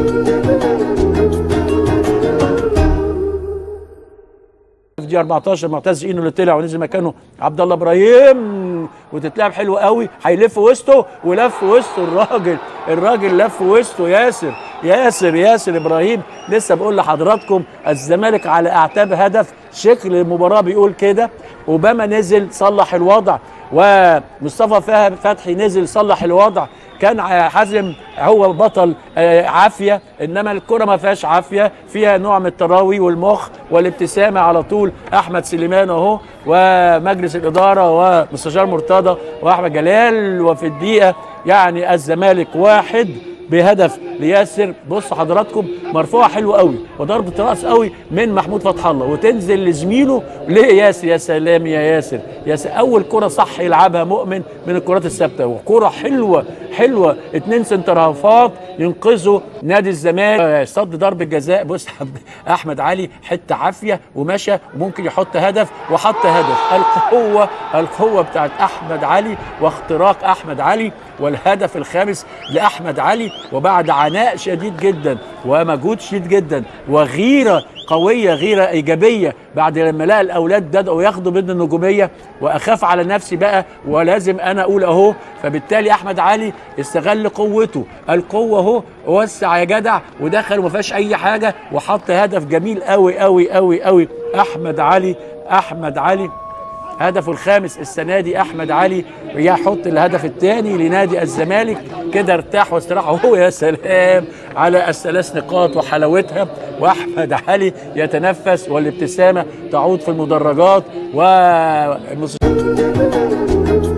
في دي 14 معتز اينو اللي طلع ونزل مكانه عبد الله ابراهيم وتتلعب حلو قوي هيلف وسطه ولف وسطه الراجل الراجل لف وسطه ياسر ياسر ياسر ابراهيم لسه بقول لحضراتكم الزمالك على اعتاب هدف شكل المباراه بيقول كده اوباما نزل صلح الوضع ومصطفى فهد فتحي نزل صلح الوضع كان حازم هو بطل آه، عافيه انما الكره ما فيهاش عافيه فيها نوع من التراوي والمخ والابتسامه على طول احمد سليمان اهو ومجلس الاداره ومستشار مرتضى واحمد جلال وفي الدقيقه يعني الزمالك واحد بهدف لياسر بص حضراتكم مرفوعه حلوه قوي وضربه راس قوي من محمود فتح الله وتنزل لزميله ليه ياسر يا سلام يا ياسر ياسر اول كره صح يلعبها مؤمن من الكرات الثابته وكره حلوه حلوه اتنين سنترافات ينقذوا نادي الزمالك صد ضربه جزاء بص احمد علي حته عافيه ومشى وممكن يحط هدف وحط هدف القوه القوه بتاعت احمد علي واختراق احمد علي والهدف الخامس لاحمد علي وبعد عناء شديد جدا ومجهود شديد جدا وغيره قويه غيره ايجابيه بعد لما لقى الاولاد بداوا ياخدوا بدن النجوميه واخاف على نفسي بقى ولازم انا اقول اهو فبالتالي احمد علي استغل قوته القوه اهو وسع يا جدع ودخل وما فيهاش اي حاجه وحط هدف جميل قوي قوي قوي قوي احمد علي احمد علي هدفه الخامس السنه دي احمد علي يحط الهدف الثاني لنادي الزمالك كده ارتاح واستراح وهو يا سلام على الثلاث نقاط وحلاوتها واحمد علي يتنفس والابتسامه تعود في المدرجات و